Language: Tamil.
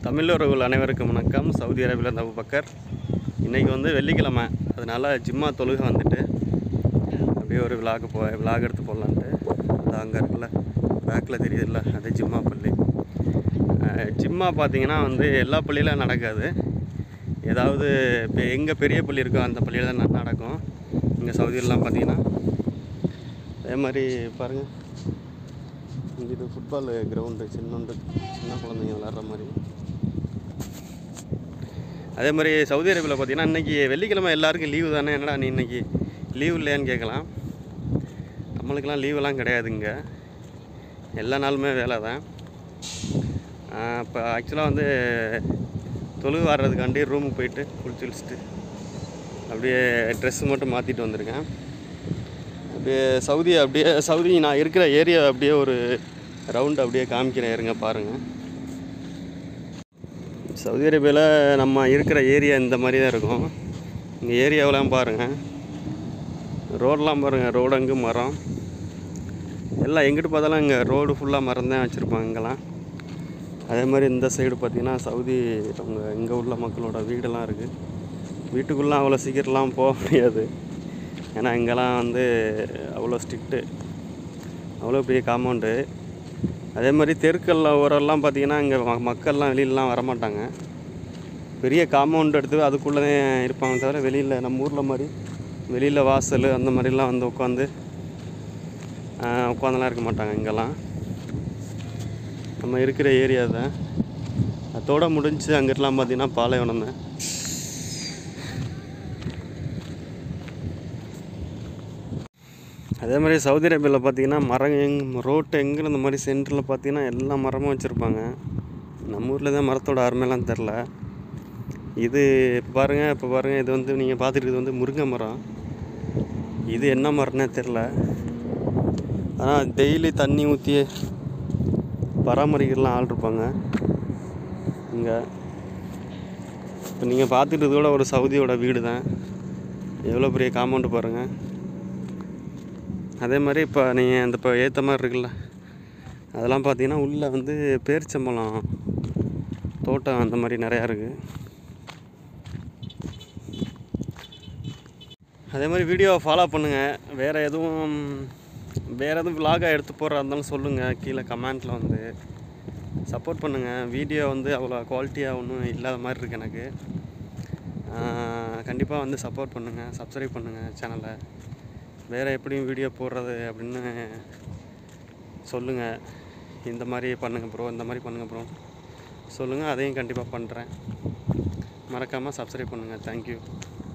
தமிழர்கள் அனைவருக்கும் வணக்கம் சவுதி அரேபியாவில் அபு பக்கர் இன்றைக்கி வந்து வெள்ளிக்கிழமை அதனால் ஜிம்மா தொழுகை வந்துட்டு அப்படியே ஒரு விலாக் போ விலாக் எடுத்து போடலான்ட்டு அது அங்கே இருக்குல்ல பேக்கில் தெரியுதுல்ல அது ஜிம்மா பள்ளி அஹ் ஜிம்மா பார்த்தீங்கன்னா வந்து எல்லா பள்ளியிலும் நடக்காது ஏதாவது இப்போ எங்கே பெரிய பள்ளி இருக்கோ அந்த பள்ளியில் தான் ந- நடக்கும் இங்கே சவுதியிலலாம் பார்த்தீங்கன்னா அதே மாதிரி பாருங்கள் இங்கே இது ஃபுட்பால் கிரவுண்டு சின்னோண்டு சின்ன குழந்தைங்க விளாட்ற மாதிரி அதே மாதிரி சவுதி அரேபியாவில் பார்த்தீங்கன்னா இன்றைக்கி வெள்ளிக்கிழமை எல்லாருக்கும் லீவு தானே என்னடா நீ இன்னைக்கு லீவு இல்லையான்னு கேட்கலாம் நம்மளுக்கெல்லாம் லீவெல்லாம் கிடையாதுங்க எல்லா நாளுமே வேலை தான் இப்போ ஆக்சுவலாக வந்து தொழுகு வர்றதுக்காண்டி ரூமுக்கு போயிட்டு குளிச்சு குளிச்சுட்டு அப்படியே ட்ரெஸ்ஸு மட்டும் மாற்றிட்டு வந்திருக்கேன் அப்படியே சவுதி அப்படியே சவுதி நான் இருக்கிற ஏரியா அப்படியே ஒரு ரவுண்ட் அப்படியே காமிக்கிறேன் இருங்க பாருங்கள் சவுதி அரேபியாவில் நம்ம இருக்கிற ஏரியா இந்த மாதிரி தான் இருக்கும் இங்கே ஏரியாவெலாம் பாருங்கள் ரோடெலாம் பாருங்கள் ரோடு அங்கு மரம் எல்லாம் எங்கிட்டு பார்த்தாலும் இங்கே ரோடு ஃபுல்லாக மரம் தான் வச்சுருப்பாங்க இங்கெல்லாம் அதே மாதிரி இந்த சைடு பார்த்திங்கன்னா சவுதி அவங்க இங்கே உள்ள மக்களோட வீடெல்லாம் இருக்குது வீட்டுக்குள்ளே அவ்வளோ சீக்கிரம்லாம் போக முடியாது ஏன்னா இங்கெல்லாம் வந்து அவ்வளோ ஸ்ட்ரிக்ட்டு அவ்வளோ பெரிய காம்பவுண்டு அதே மாதிரி தெருக்கல்ல ஓரெல்லாம் பார்த்தீங்கன்னா இங்கே ம- மக்கள்லாம் வெளியிலலாம் வரமாட்டாங்க பெரிய காம்பவுண்ட் எடுத்து அதுக்குள்ளே தான் இருப்பாங்க தவிர வெளியில் நம்ம ஊரில் மாதிரி வெளியில் வாசல் அந்த மாதிரிலாம் வந்து உட்காந்து உட்காந்துலாம் இருக்க மாட்டாங்க இங்கெல்லாம் நம்ம இருக்கிற ஏரியா தான் அதோட முடிஞ்சு அங்கிட்டலாம் பார்த்தீங்கன்னா பாலைவனம் தான் அதே மாதிரி சவுதி அரேபியாவில் பார்த்தீங்கன்னா மரம் எங் ரோட்டு எங்கே இந்த மாதிரி சென்டரில் பார்த்தீங்கன்னா எல்லா மரமும் வச்சுருப்பாங்க நம்ம ஊரில் தான் மரத்தோட அருமையெல்லாம் தெரில இது இப்போ பாருங்கள் இப்போ பாருங்கள் இது வந்து நீங்கள் பார்த்துட்டு வந்து முருங்கை மரம் இது என்ன மரம்னே தெரில ஆனால் டெய்லி தண்ணி ஊற்றி பராமரிக்கிறலாம் ஆள் இருப்பாங்க இங்கே இப்போ நீங்கள் பார்த்துட்டு கூட ஒரு சவுதியோட வீடு தான் எவ்வளோ பெரிய காம்பவுண்டு பாருங்கள் அதே மாதிரி இப்போ நீங்கள் இந்த இப்போ ஏற்ற மாதிரி இருக்குல்ல அதெல்லாம் பார்த்தீங்கன்னா உள்ளே வந்து பேரிச்சம்பழம் தோட்டம் அந்த மாதிரி நிறையா இருக்குது அதே மாதிரி வீடியோவை ஃபாலோ பண்ணுங்கள் வேறு எதுவும் வேறு எதுவும் விலாகாக எடுத்து போடுறா இருந்தாலும் சொல்லுங்கள் கீழே கமெண்ட்டில் வந்து சப்போர்ட் பண்ணுங்கள் வீடியோ வந்து அவ்வளோ குவாலிட்டியாக ஒன்றும் இல்லாத மாதிரி இருக்குது எனக்கு கண்டிப்பாக வந்து சப்போர்ட் பண்ணுங்கள் சப்ஸ்கிரைப் பண்ணுங்கள் சேனலை வேறு எப்படி வீடியோ போடுறது அப்படின்னு சொல்லுங்கள் இந்த மாதிரி பண்ணுங்கள் ப்ரோ இந்த மாதிரி பண்ணுங்கள் ப்ரோ சொல்லுங்கள் அதையும் கண்டிப்பாக பண்ணுறேன் மறக்காமல் சப்ஸ்கிரைப் பண்ணுங்கள் தேங்க்யூ